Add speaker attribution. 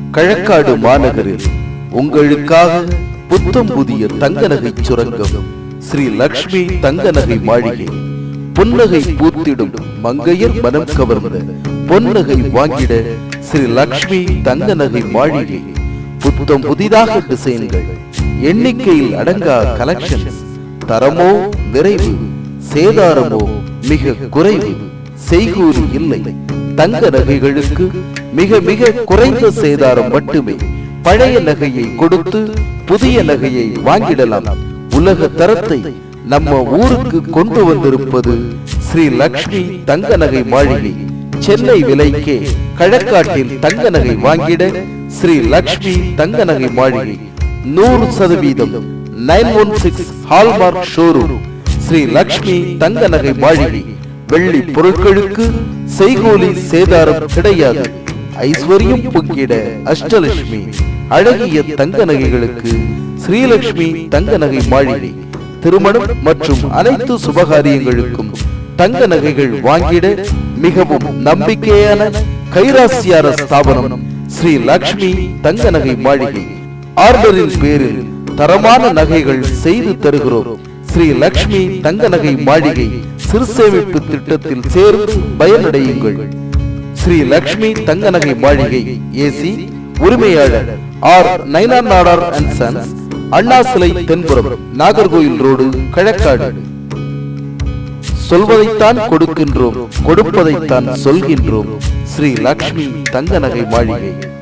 Speaker 1: கழக்காடு மாநகரில் உங்களுக்காக புத்தம் புதிய தங்க நகை சுரங்கம் ஸ்ரீ லக்ஷ்மி தங்க நகை மாளிகை புன்னகை பூத்திடும் மங்கையர் மனம் கவர்ந்த பொன்னகை வாங்கிட ஸ்ரீ லக்ஷ்மி தங்க நகை மாளிகை புத்தம் புதிதாக டிசைன்கள் எண்ணிக்கையில் அடங்கா கலெக்ஷன்ஸ் தரமோ நிறைவு சேதாரமோ மிக குறைவு செய்கூலி இல்லை தங்க நகைகளுக்கு மிக மிக குறைந்த சேதாரம் மட்டுமே பழைய நகையை கொடுத்து புதிய நகையை வாங்கிடலாம் உலக தரத்தை நம்ம ஊருக்கு கொண்டு வந்திருப்பது ஸ்ரீ லக்ஷ்மி தங்க நகை மாளிகை சென்னை விலைக்கே கழக்காட்டில் தங்க நகை வாங்கிட ஸ்ரீ லக்ஷ்மி தங்க நகை மாளிகை நூறு சதவீதம் nine one six hallmark showroom Sri Lakshmi தங்க நகை மாளிகை வெள்ளி பொருட்களுக்கு செய்கூலி சேதாரம் கிடையாது ஐஸ்வர்யம் பொங்கிட அஷ்டலட்சுமி அழகிய தங்க நகைகளுக்கு ஸ்ரீலக்ஷ்மி தங்க நகை மாளிகை திருமணம் மற்றும் அனைத்து சுபகாரியங்களுக்கும் தங்க நகைகள் வாங்கிட மிகவும் நம்பிக்கையான கைராசியார ஸ்தாபனம் ஸ்ரீ லக்ஷ்மி தங்க நகை மாளிகை ஆர்டரின் பேரில் தரமான நகைகள் செய்து தருகிறோம் ஸ்ரீ லக்ஷ்மி தங்க நகை மாளிகை சிறு சேமிப்பு திட்டத்தில் சேர்ந்து பயனடையுங்கள் ஸ்ரீ லக்ஷ்மி தங்க நகை மாளிகை ஏசி உரிமையாளர் R Nainar Nadar and sons Anna சிலை தென்புறம் நாகர்கோயில் ரோடு கழக்காடு சொல்வதைத்தான் கொடுக்கின்றோம் கொடுப்பதைத்தான் சொல்கின்றோம் ஸ்ரீ லக்ஷ்மி தங்க நகை மாளிகை